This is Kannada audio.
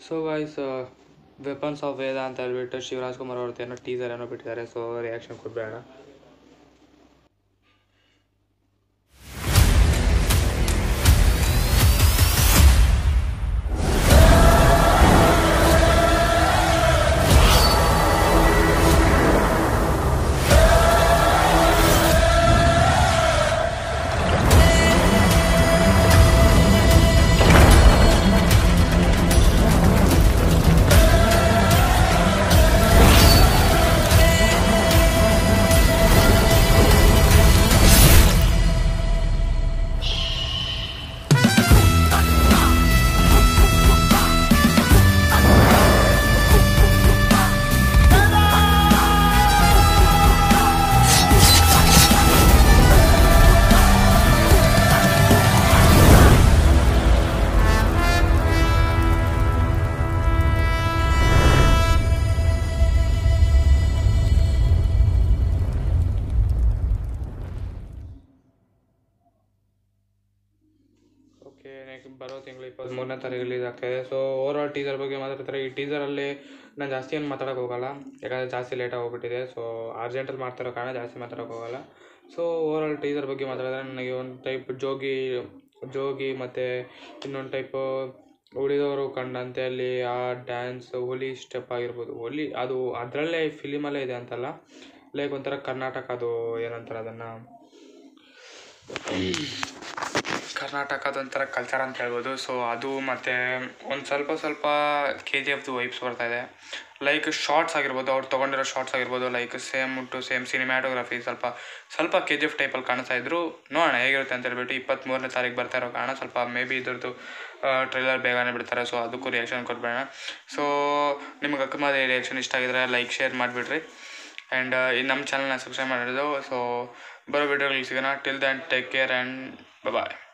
so guys weapons of Veda ಅಂತ ಹೇಳ್ಬಿಟ್ಟು ಶಿವರಾಜ್ ಕುಮಾರ್ ಅವ್ರದ್ದು ಏನೋ ಟೀಸರ್ ಏನೋ ಬಿಟ್ಟಿದ್ದಾರೆ ಸೊ ರಿಯಾಕ್ಷನ್ ಕೊಡಬೇಡ ಓಕೆ ನೆಕ್ಸ್ಟ್ ಬರೋ ತಿಂಗಳು ಇಪ್ಪತ್ತ್ಮೂರನೇ ತಾರೀಕು ರಿಲೀಸ್ ಆಗ್ತಾಯಿದೆ ಸೊ ಓವರ್ ಆಲ್ ಟೀಸರ್ ಬಗ್ಗೆ ಮಾತಾಡ್ತಾರೆ ಈ ಟೀಸರಲ್ಲಿ ನಾನು ಜಾಸ್ತಿ ಏನು ಮಾತಾಡೋಕೆ ಹೋಗಲ್ಲ ಯಾಕಂದರೆ ಜಾಸ್ತಿ ಲೇಟಾಗಿ ಹೋಗ್ಬಿಟ್ಟಿದೆ ಸೊ ಅರ್ಜೆಂಟಲ್ಲಿ ಮಾಡ್ತಿರೋ ಕಾರಣ ಜಾಸ್ತಿ ಮಾತಾಡೋಕೆ ಹೋಗಲ್ಲ ಸೊ ಓವರ್ ಆಲ್ ಟೀಸರ್ ಬಗ್ಗೆ ಮಾತಾಡಿದ್ರೆ ನನಗೆ ಒಂದು ಟೈಪ್ ಜೋಗಿ ಜೋಗಿ ಮತ್ತು ಇನ್ನೊಂದು ಟೈಪು ಉಳಿದವರು ಕಂಡಂತೆ ಅಲ್ಲಿ ಆ ಡ್ಯಾನ್ಸ್ ಹುಲಿ ಸ್ಟೆಪ್ ಆಗಿರ್ಬೋದು ಹುಲಿ ಅದು ಅದರಲ್ಲೇ ಫಿಲಿಮಲ್ಲೇ ಇದೆ ಅಂತಲ್ಲ ಲೈಕ್ ಒಂಥರ ಕರ್ನಾಟಕ ಅದು ಏನಂತಾರೆ ಅದನ್ನು ಕರ್ನಾಟಕದ ಒಂಥರ ಕಲ್ಚರ್ ಅಂತ ಹೇಳ್ಬೋದು ಸೊ ಅದು ಮತ್ತು ಒಂದು ಸ್ವಲ್ಪ ಸ್ವಲ್ಪ ಕೆ ಜಿ ಎಫ್ದು ವೈಬ್ಸ್ ಬರ್ತಾ ಇದೆ ಲೈಕ್ ಶಾರ್ಟ್ಸ್ ಆಗಿರ್ಬೋದು ಅವ್ರು ತೊಗೊಂಡಿರೋ ಶಾರ್ಟ್ಸ್ ಆಗಿರ್ಬೋದು like same to same cinematography ಸ್ವಲ್ಪ ಸ್ವಲ್ಪ ಕೆ ಜಿ ಎಫ್ ಟೈಪಲ್ಲಿ ಕಾಣಿಸ್ತಾ ಇದ್ರು ನೋಡೋಣ ಹೇಗಿರುತ್ತೆ ಅಂತ ಹೇಳ್ಬಿಟ್ಟು ಇಪ್ಪತ್ತ್ಮೂರನೇ ತಾರೀಕು ಬರ್ತಾ ಇರೋ ಕಾರಣ ಸ್ವಲ್ಪ ಮೇ ಬಿ ಇದ್ರದ್ದು ಟ್ರೈಲರ್ ಬೇಗನೆ ಬಿಡ್ತಾರೆ ಸೊ ಅದಕ್ಕೂ ರಿಯಾಕ್ಷನ್ ಕೊಡ್ಬೇಡ ಸೊ ನಿಮ್ಗೆ ಅಕಸ್ಮಾತ್ ರಿಯಾಕ್ಷನ್ ಇಷ್ಟ ಆಗಿದ್ರೆ ಲೈಕ್ ಶೇರ್ ಮಾಡಿಬಿಡ್ರಿ ಆ್ಯಂಡ್ ಈ ನಮ್ಮ ಚಾನಲ್ನ ಸಬ್ಸ್ಕ್ರೈಬ್ ಮಾಡಿರೋದು ಸೊ ಬರೋ ವಿಡಿಯೋಗಳಿಗೆ ಸಿಗೋಣ till then take care and bye